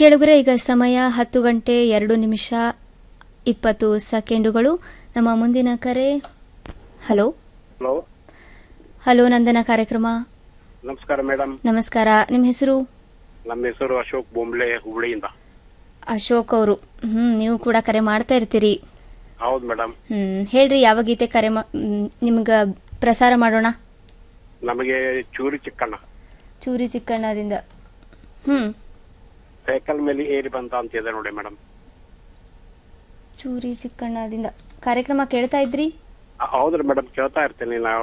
ಕೇಳುಗರೆ ಈಗ ಸಮಯ ಹತ್ತು ಗಂಟೆ ಎರಡು ನಿಮಿಷ ಇಪ್ಪತ್ತು ಸೆಕೆಂಡುಗಳು ನಮ್ಮ ಮುಂದಿನ ಕರೆ ಹಲೋ ಹಲೋ ಹಲೋ ನಂದನ ಕಾರ್ಯಕ್ರಮ ನಮಸ್ಕಾರ ಮೇಡಮ್ ನಮಸ್ಕಾರ ನಿಮ್ಮ ಹೆಸರು ನಮ್ಮ ಹೆಸರು ಅಶೋಕ್ ಬೊಂಬ್ಳೆ ಹುಬ್ಳಿಯಿಂದ ಅಶೋಕ್ ಅವರು ಹ್ಮ್ ನೀವು ಕೂಡ ಕರೆ ಮಾಡ್ತಾ ಇರ್ತೀರಿ ಹೌದು ಮೇಡಮ್ ಹ್ಮ್ ಹೇಳ್ರಿ ಯಾವ ಗೀತೆ ಕರೆ ಮಾ ನಿಮ್ಗ ಪ್ರಸಾರ ಮಾಡೋಣ ನಮಗೆ ಚೂರಿ ಚಿಕ್ಕಣ್ಣ ಚೂರಿ ಚಿಕ್ಕಣ್ಣದಿಂದ ಹ್ಮ್ ಸೈಕಲ್ ಮೇಲೆ ಏರಿ ಬಂತ ಅಂತಿದೆ ನೋಡಿ ಮೇಡಮ್ ಚೂರಿ ಚಿಕ್ಕಣ್ಣದಿಂದ ಕಾರ್ಯಕ್ರಮ ಕೇಳ್ತಾ ಇದ್ರಿ ಹೌದ್ರಿ ಮೇಡಮ್ ಕೇಳ್ತಾ ಇರ್ತೀನಿ ನಾವು